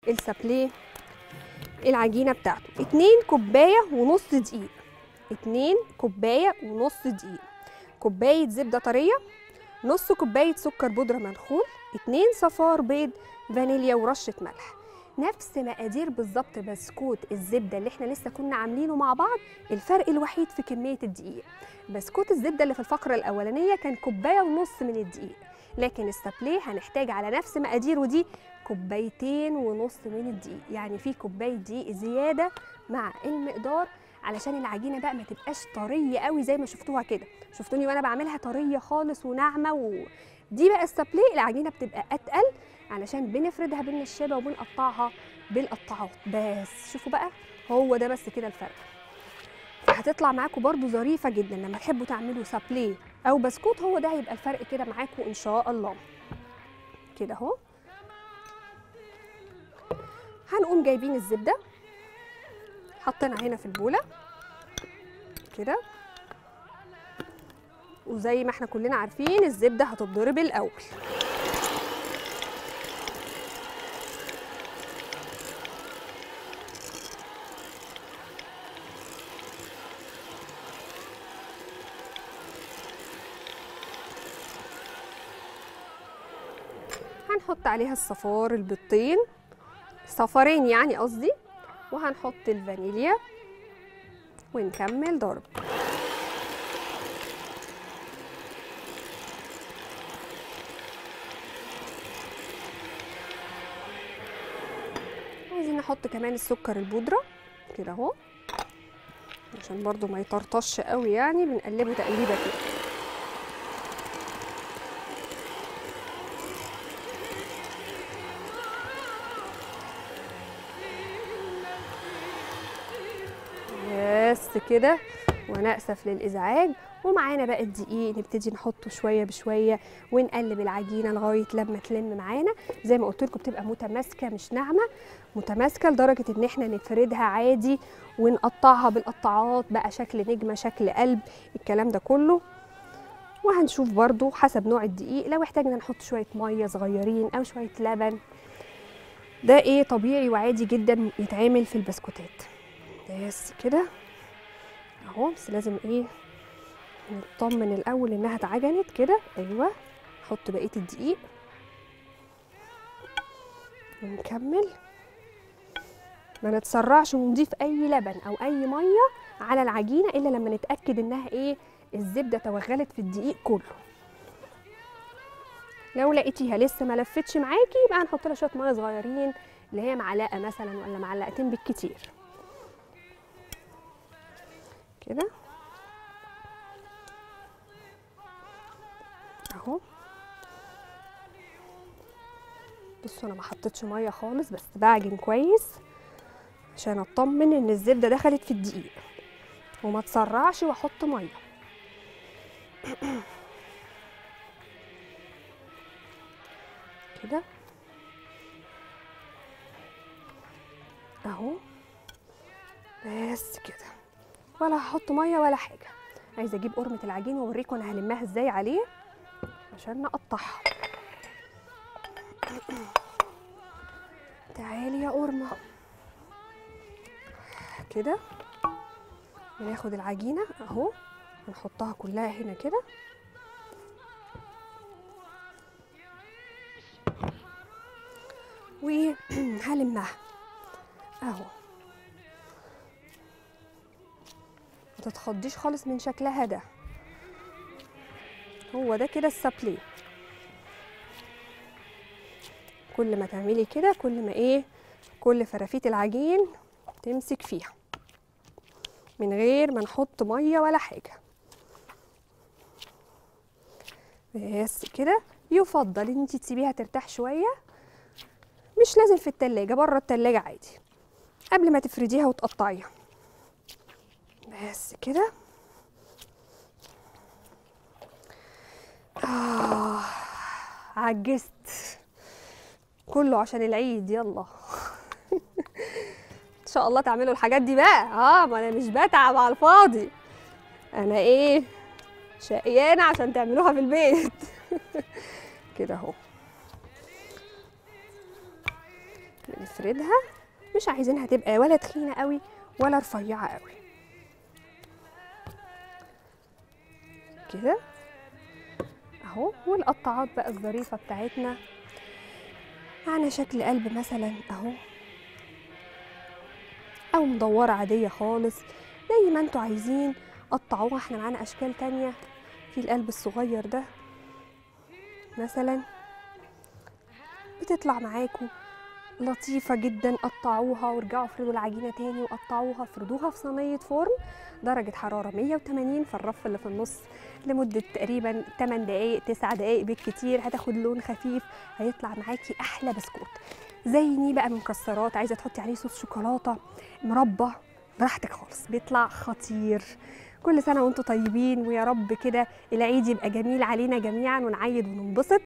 السابليه العجينه بتاعته اتنين كوبايه ونص دقيق اتنين كوبايه ونص دقيق كوبايه زبده طريه نص كوبايه سكر بودره منخول اتنين صفار بيض فانيليا ورشه ملح نفس مقادير بالظبط بسكوت الزبده اللي احنا لسه كنا عاملينه مع بعض الفرق الوحيد في كميه الدقيق بسكوت الزبده اللي في الفقره الاولانيه كان كوبايه ونص من الدقيق لكن السابليه هنحتاج على نفس مقاديره دي كوبايتين ونص من الدقيق يعني في كوبايه دقيق زياده مع المقدار علشان العجينه بقى ما تبقاش طريه قوي زي ما شفتوها كده شفتوني وانا بعملها طريه خالص وناعمه ودي بقى السابليه العجينه بتبقى اتقل علشان بنفردها بالنشابه وبنقطعها بالقطاعات بس شوفوا بقى هو ده بس كده الفرق هتطلع معاكم برضو ظريفه جدا لما تحبوا تعملوا سابليه او بسكوت هو ده هيبقى الفرق كده معاكم ان شاء الله كده اهو هنقوم جايبين الزبده حطينا هنا في البوله كده وزي ما احنا كلنا عارفين الزبده هتتضرب الاول هنحط عليها الصفار البيضتين صفارين يعني قصدي وهنحط الفانيليا ونكمل ضرب عايزين نحط كمان السكر البودرة كده اهو عشان برضو ما يطرطش قوي يعني بنقلبه تقليبه كده بس كده وانا اسف للازعاج ومعانا بقى الدقيق نبتدي نحطه شويه بشويه ونقلب العجينه لغايه لما تلم معانا زي ما قلت لكم بتبقى متماسكه مش ناعمه متماسكه لدرجه ان احنا نفردها عادي ونقطعها بالقطاعات بقى شكل نجمه شكل قلب الكلام ده كله وهنشوف برضو حسب نوع الدقيق لو احتاجنا نحط شويه ميه صغيرين او شويه لبن ده ايه طبيعي وعادي جدا يتعمل في البسكوتات بس كده اهو بس لازم ايه نطمن الاول انها اتعجنت كده ايوه نحط بقيه الدقيق ونكمل ما نتسرعش ونضيف اي لبن او اي ميه على العجينه الا لما نتاكد انها ايه الزبده توغلت في الدقيق كله لو لقيتيها لسه ما لفتش معاكي يبقى هنحط لها شويه ميه صغيرين اللي هي معلقه مثلا ولا معلقتين بالكتير كده اهو بصوا انا ما حطيتش ميه خالص بس بعجن كويس عشان اطمن ان الزبده دخلت في الدقيق وما تسرعش واحط ميه كده اهو بس كده ولا هحط ميه ولا حاجه عايزه اجيب قرمه العجين واوريكم انا هلمها ازاي عليه عشان نقطعها تعالي يا قرمه كده بناخد العجينه اهو ونحطها كلها هنا كده وهلمها اهو ما تتخضيش خالص من شكلها ده هو ده كده السابليه كل ما تعملي كده كل ما ايه كل فرافيت العجين تمسك فيها من غير ما نحط ميه ولا حاجه بس كده يفضل ان انت تسيبيها ترتاح شويه مش لازم في التلاجة بره التلاجة عادي قبل ما تفرديها وتقطعيها بس كده آه عجزت كله عشان العيد يلا ان شاء الله تعملوا الحاجات دي بقى اه ما انا مش بتعب على الفاضي انا ايه شقيانه عشان تعملوها في البيت كده اهو نفردها مش عايزينها تبقى ولا تخينه قوي ولا رفيعه قوي كده اهو والقطاعات بقى الظريفه بتاعتنا على شكل قلب مثلا اهو او مدوره عاديه خالص زي ما انتوا عايزين قطعوها احنا معانا اشكال تانية في القلب الصغير ده مثلا بتطلع معاكم لطيفة جدا قطعوها وارجعوا افردوا العجينة تاني وقطعوها افردوها في صينية فرن درجة حرارة 180 في الرف اللي في النص لمدة تقريبا 8 دقايق 9 دقايق بالكتير هتاخد لون خفيف هيطلع معاكي أحلى بسكوت زيني بقى مكسرات عايزة تحطي عليه صوص شوكولاتة مربى براحتك خالص بيطلع خطير كل سنة وانتم طيبين ويا رب كده العيد يبقى جميل علينا جميعا ونعيد وننبسط